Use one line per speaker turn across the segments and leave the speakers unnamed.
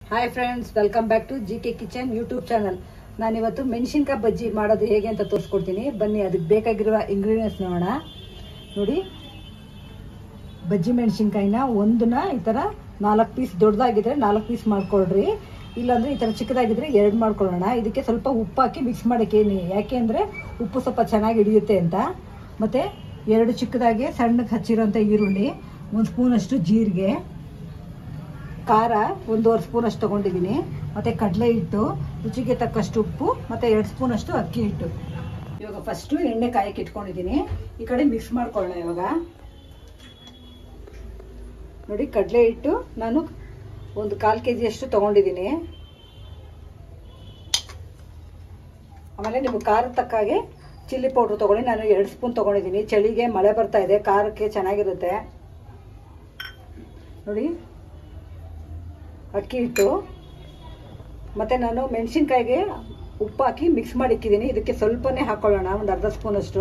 hi friends welcome back to G K kitchen YouTube channel ನಾನಿವತ್ತು ಮೆಣಸಿನ್ಕಾಯಿ ಬಜ್ಜಿ ಮಾಡೋದು ಹೇಗೆ ಅಂತ ತೋರಿಸ್ಕೊಡ್ತೀನಿ ಬನ್ನಿ ಅದಕ್ಕೆ ಬೇಕಾಗಿರುವ ಇಂಗ್ರೀಡಿಯೆಂಟ್ಸ್ ನೋಡೋಣ ನೋಡಿ ಬಜ್ಜಿ ಮೆಣಸಿನ್ಕಾಯಿನ ಒಂದನ್ನ ಈ ಥರ ನಾಲ್ಕು ಪೀಸ್ ದೊಡ್ಡದಾಗಿದ್ರೆ ನಾಲ್ಕು ಪೀಸ್ ಮಾಡ್ಕೊಳ್ರಿ ಇಲ್ಲಾಂದ್ರೆ ಈ ಥರ ಚಿಕ್ಕದಾಗಿದ್ರೆ ಎರಡು ಮಾಡ್ಕೊಳ್ಳೋಣ ಇದಕ್ಕೆ ಸ್ವಲ್ಪ ಉಪ್ಪು ಹಾಕಿ ಮಿಕ್ಸ್ ಮಾಡೋಕ್ಕೆ ಯಾಕೆ ಅಂದರೆ ಉಪ್ಪು ಸ್ವಲ್ಪ ಚೆನ್ನಾಗಿ ಹಿಡಿಯುತ್ತೆ ಅಂತ ಮತ್ತು ಎರಡು ಚಿಕ್ಕದಾಗಿ ಸಣ್ಣಗೆ ಹಚ್ಚಿರೋಂಥ ಈರುಳ್ಳಿ ಒಂದು ಸ್ಪೂನಷ್ಟು ಜೀರಿಗೆ ಖಾರ ಒಂದೂವರೆ ಸ್ಪೂನ್ ಅಷ್ಟು ತೊಗೊಂಡಿದ್ದೀನಿ ಮತ್ತು ಕಡಲೆ ಹಿಟ್ಟು ರುಚಿಗೆ ತಕ್ಕಷ್ಟು ಉಪ್ಪು ಮತ್ತು ಎರಡು ಸ್ಪೂನ್ ಅಷ್ಟು ಅಕ್ಕಿ ಹಿಟ್ಟು ಇವಾಗ ಫಸ್ಟು ಎಣ್ಣೆ ಕಾಯಕ್ಕೆ ಇಟ್ಕೊಂಡಿದ್ದೀನಿ ಈ ಕಡೆ ಮಿಕ್ಸ್ ಮಾಡ್ಕೊಳ್ಳೋಣ ಇವಾಗ ನೋಡಿ ಕಡಲೆ ಹಿಟ್ಟು ನಾನು ಒಂದು ಕಾಲು ಕೆ ಜಿಯಷ್ಟು ತೊಗೊಂಡಿದ್ದೀನಿ ಆಮೇಲೆ ನಿಮ್ಗೆ ಖಾರದ ತಕ್ಕಾಗೆ ಚಿಲ್ಲಿ ಪೌಡ್ರ್ ತೊಗೊಳ್ಳಿ ನಾನು ಎರಡು ಸ್ಪೂನ್ ತೊಗೊಂಡಿದ್ದೀನಿ ಚಳಿಗೆ ಮಳೆ ಬರ್ತಾ ಇದೆ ಖಾರಕ್ಕೆ ಚೆನ್ನಾಗಿರುತ್ತೆ ನೋಡಿ ಅಕ್ಕಿ ಹಿಟ್ಟು ಮತ್ತು ನಾನು ಮೆಣಸಿನ್ಕಾಯಿಗೆ ಉಪ್ಪು ಹಾಕಿ ಮಿಕ್ಸ್ ಮಾಡಿ ಇಕ್ಕಿದ್ದೀನಿ ಇದಕ್ಕೆ ಸ್ವಲ್ಪನೇ ಹಾಕೊಳ್ಳೋಣ ಒಂದು ಅರ್ಧ ಸ್ಪೂನಷ್ಟು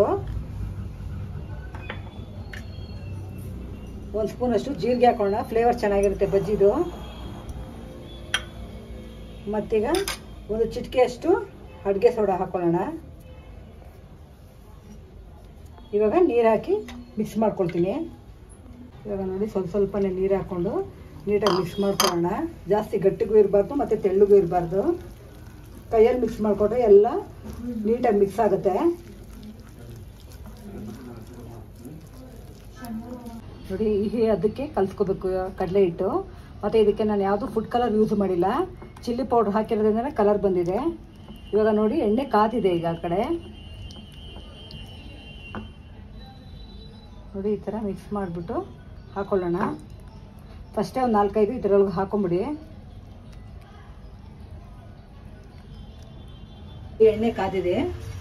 ಒಂದು ಸ್ಪೂನಷ್ಟು ಜೀರಿಗೆ ಹಾಕೊಳ್ಳೋಣ ಫ್ಲೇವರ್ ಚೆನ್ನಾಗಿರುತ್ತೆ ಬಜ್ಜಿದು ಮತ್ತೀಗ ಒಂದು ಚಿಟಿಕೆಯಷ್ಟು ಅಡುಗೆ ಸೋಡಾ ಹಾಕೊಳ್ಳೋಣ ಇವಾಗ ನೀರು ಹಾಕಿ ಮಿಕ್ಸ್ ಮಾಡ್ಕೊಳ್ತೀನಿ ಇವಾಗ ನೋಡಿ ಸ್ವಲ್ಪ ಸ್ವಲ್ಪನೇ ನೀರು ಹಾಕ್ಕೊಂಡು ನೀಟಾಗಿ ಮಿಕ್ಸ್ ಮಾಡ್ಕೊಳ್ಳೋಣ ಜಾಸ್ತಿ ಗಟ್ಟಿಗೂ ಇರಬಾರ್ದು ಮತ್ತು ತೆಳ್ಳಗೂ ಇರಬಾರ್ದು ಕೈಯಲ್ಲಿ ಮಿಕ್ಸ್ ಮಾಡಿಕೊಂಡ್ರೆ ಎಲ್ಲ ನೀಟಾಗಿ ಮಿಕ್ಸ್ ಆಗುತ್ತೆ ನೋಡಿ ಈ ಅದಕ್ಕೆ ಕಲಿಸ್ಕೋಬೇಕು ಕಡಲೆ ಹಿಟ್ಟು ಮತ್ತು ಇದಕ್ಕೆ ನಾನು ಯಾವುದು ಫುಡ್ ಕಲರ್ ಯೂಸ್ ಮಾಡಿಲ್ಲ ಚಿಲ್ಲಿ ಪೌಡ್ರ್ ಹಾಕಿರೋದ್ರಿಂದ ಕಲರ್ ಬಂದಿದೆ ಇವಾಗ ನೋಡಿ ಎಣ್ಣೆ ಕಾದಿದೆ ಈಗ ಆ ಕಡೆ ನೋಡಿ ಈ ಥರ ಮಿಕ್ಸ್ ಮಾಡಿಬಿಟ್ಟು ಹಾಕೊಳ್ಳೋಣ ಫಸ್ಟೇ ಒಂದು ನಾಲ್ಕೈದು ಇದರೊಳಗೆ ಹಾಕೊಂಬಿಡಿ ಎಣ್ಣೆ ಕಾದಿದೆ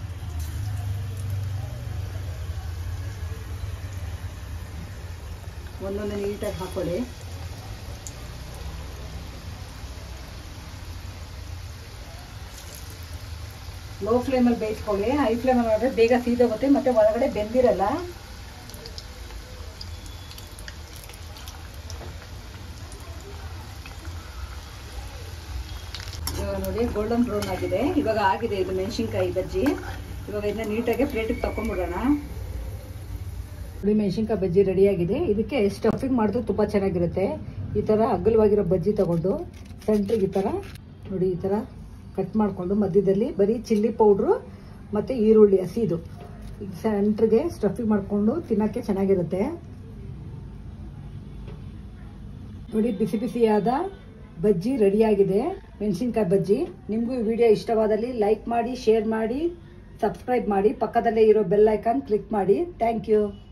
ಒಂದೊಂದು ನೀಟಾಗಿ ಹಾಕೊಳ್ಳಿ ಲೋ ಫ್ಲೇಮಲ್ಲಿ ಬೇಯಿಸ್ಕೊಳ್ಳಿ ಹೈ ಫ್ಲೇಮಲ್ಲಿ ಮಾಡಿದ್ರೆ ಬೇಗ ಸೀದೋಗುತ್ತೆ ಮತ್ತು ಒಳಗಡೆ ಬೆಂದಿರಲ್ಲ ಇವಾಗ ನೋಡಿ ಗೋಲ್ಡನ್ ಬ್ರೌನ್ ಆಗಿದೆ ಇವಾಗ ಆಗಿದೆ ಇದು ಮೆಣಸಿನ್ಕಾಯಿ ಬಜ್ಜಿ ಇವಾಗ ಇದನ್ನ ನೀಟಾಗಿ ಪ್ಲೇಟಿಗೆ ತಕೊಂಡ್ಬಿಡೋಣ ನೋಡಿ ಮೆಣಸಿನ್ಕಾಯಿ ಬಜ್ಜಿ ರೆಡಿಯಾಗಿದೆ ಇದಕ್ಕೆ ಸ್ಟಫಿಂಗ್ ಮಾಡಿದ್ರೆ ತುಂಬ ಚೆನ್ನಾಗಿರುತ್ತೆ ಈ ಥರ ಅಗಲವಾಗಿರೋ ಬಜ್ಜಿ ತಗೊಂಡು ಸೆಂಟ್ರಿಗೆ ಈ ಥರ ನೋಡಿ ಈ ಥರ ಕಟ್ ಮಾಡಿಕೊಂಡು ಮಧ್ಯದಲ್ಲಿ ಬರೀ ಚಿಲ್ಲಿ ಪೌಡ್ರು ಮತ್ತು ಈರುಳ್ಳಿ ಹಸಿದು ಈಗ ಸೆಂಟ್ರಿಗೆ ಸ್ಟಫಿಂಗ್ ಮಾಡಿಕೊಂಡು ತಿನ್ನೋಕ್ಕೆ ಚೆನ್ನಾಗಿರುತ್ತೆ ನೋಡಿ ಬಿಸಿ ಬಿಸಿಯಾದ ಬಜ್ಜಿ ರೆಡಿಯಾಗಿದೆ ಮೆಣಸಿನ್ಕಾಯಿ ಬಜ್ಜಿ ನಿಮಗೂ ಈ ವಿಡಿಯೋ ಇಷ್ಟವಾದಲ್ಲಿ ಲೈಕ್ ಮಾಡಿ ಶೇರ್ ಮಾಡಿ ಸಬ್ಸ್ಕ್ರೈಬ್ ಮಾಡಿ ಪಕ್ಕದಲ್ಲೇ ಇರೋ ಬೆಲ್ ಐಕಾನ್ ಕ್ಲಿಕ್ ಮಾಡಿ ಥ್ಯಾಂಕ್ ಯು